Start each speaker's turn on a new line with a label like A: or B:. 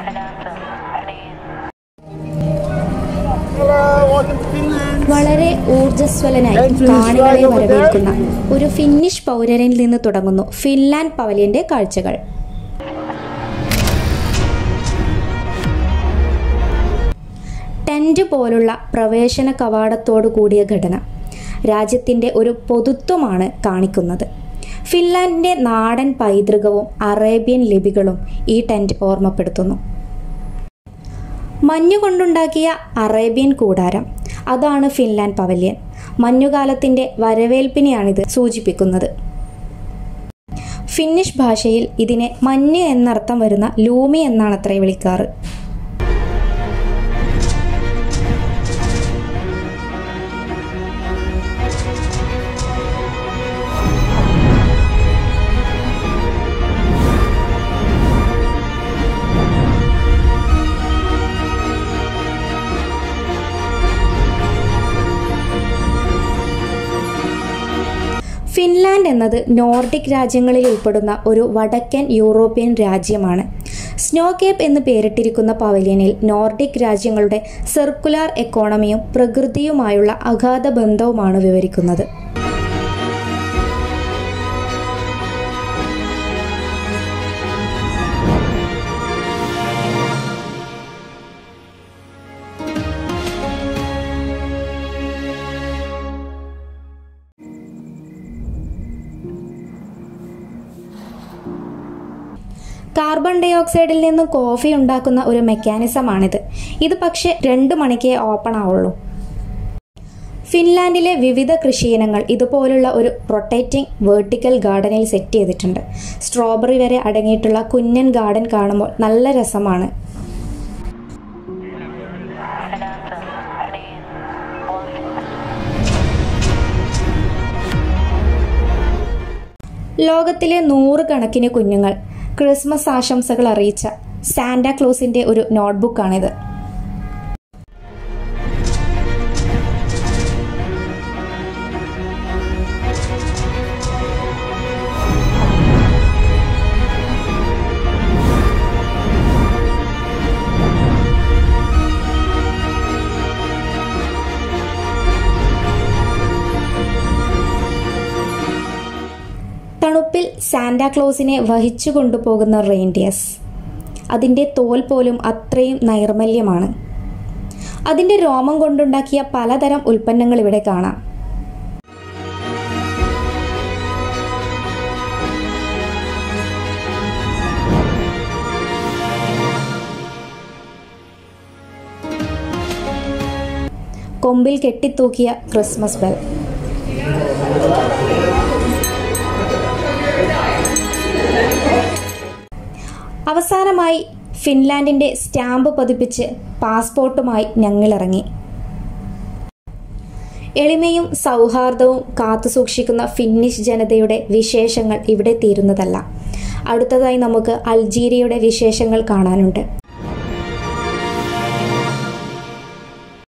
A: വളരെ ഊർജ്ജസ്വലനായി കാണികളെ വരവേൽക്കുന്ന ഒരു ഫിന്നിഷ് പൗരനിൽ നിന്ന് തുടങ്ങുന്നു ഫിൻലാൻഡ് പവലിയന്റെ കാഴ്ചകൾ ടെന്റ് പോലുള്ള പ്രവേശന കവാടത്തോടു കൂടിയ ഘടന രാജ്യത്തിൻ്റെ ഒരു പൊതുത്വമാണ് കാണിക്കുന്നത് ഫിൻലാൻഡിൻ്റെ നാടൻ പൈതൃകവും അറേബ്യൻ ലിപികളും ഈ ടെന്റ് ഓർമ്മപ്പെടുത്തുന്നു മഞ്ഞുകൊണ്ടുണ്ടാക്കിയ അറേബ്യൻ കൂടാരം അതാണ് ഫിൻലാൻഡ് പവലിയൻ മഞ്ഞുകാലത്തിൻ്റെ വരവേൽപ്പിനെയാണിത് സൂചിപ്പിക്കുന്നത് ഫിന്നിഷ് ഭാഷയിൽ ഇതിനെ മഞ്ഞ് എന്നർത്ഥം വരുന്ന ലൂമി എന്നാണത്രേ വിളിക്കാറ് ഫിൻലാൻഡ് എന്നത് നോർഡിക് രാജ്യങ്ങളിൽ ഉൾപ്പെടുന്ന ഒരു വടക്കൻ യൂറോപ്യൻ രാജ്യമാണ് സ്നോ കേപ്പ് എന്ന് പേരിട്ടിരിക്കുന്ന പവലിയനിൽ നോർഡിക് രാജ്യങ്ങളുടെ സർക്കുലാർ എക്കോണമിയും പ്രകൃതിയുമായുള്ള അഗാധ ബന്ധവുമാണ് വിവരിക്കുന്നത് കാർബൺ ഡൈ ഓക്സൈഡിൽ നിന്നും കോഫി ഉണ്ടാക്കുന്ന ഒരു മെക്കാനിസമാണിത് ഇത് പക്ഷേ രണ്ട് മണിക്കേ ഓപ്പൺ ആവുള്ളൂ ഫിൻലാൻഡിലെ വിവിധ കൃഷിയിനങ്ങൾ ഇതുപോലുള്ള ഒരു റൊട്ടേറ്റിംഗ് വേർട്ടിക്കൽ ഗാർഡനിൽ സെറ്റ് ചെയ്തിട്ടുണ്ട് സ്ട്രോബെറി വരെ അടങ്ങിയിട്ടുള്ള കുഞ്ഞൻ ഗാർഡൻ കാണുമ്പോൾ നല്ല രസമാണ് ലോകത്തിലെ നൂറുകണക്കിന് കുഞ്ഞുങ്ങൾ ക്രിസ്മസ് ആശംസകൾ അറിയിച്ച സാന്റാക്ലോസിന്റെ ഒരു നോട്ട്ബുക്കാണിത് തണുപ്പിൽ സാന്റാക്ലോസിനെ വഹിച്ചു കൊണ്ടുപോകുന്ന റെയിൻഡിയസ് അതിൻ്റെ തോൽ പോലും അത്രയും നൈർമല്യമാണ് അതിൻ്റെ രോമം കൊണ്ടുണ്ടാക്കിയ പലതരം ഉൽപ്പന്നങ്ങൾ ഇവിടെ കാണാം കൊമ്പിൽ കെട്ടിത്തൂക്കിയ ക്രിസ്മസ് ബെൽ അവസാനമായി ഫിൻലാൻഡിന്റെ സ്റ്റാമ്പ് പതിപ്പിച്ച് പാസ്പോർട്ടുമായി ഞങ്ങളിറങ്ങി എളിമയും സൗഹാർദ്ദവും കാത്തുസൂക്ഷിക്കുന്ന ഫിന്നിഷ് ജനതയുടെ വിശേഷങ്ങൾ ഇവിടെ തീരുന്നതല്ല അടുത്തതായി നമുക്ക് അൾജീരിയയുടെ വിശേഷങ്ങൾ കാണാനുണ്ട്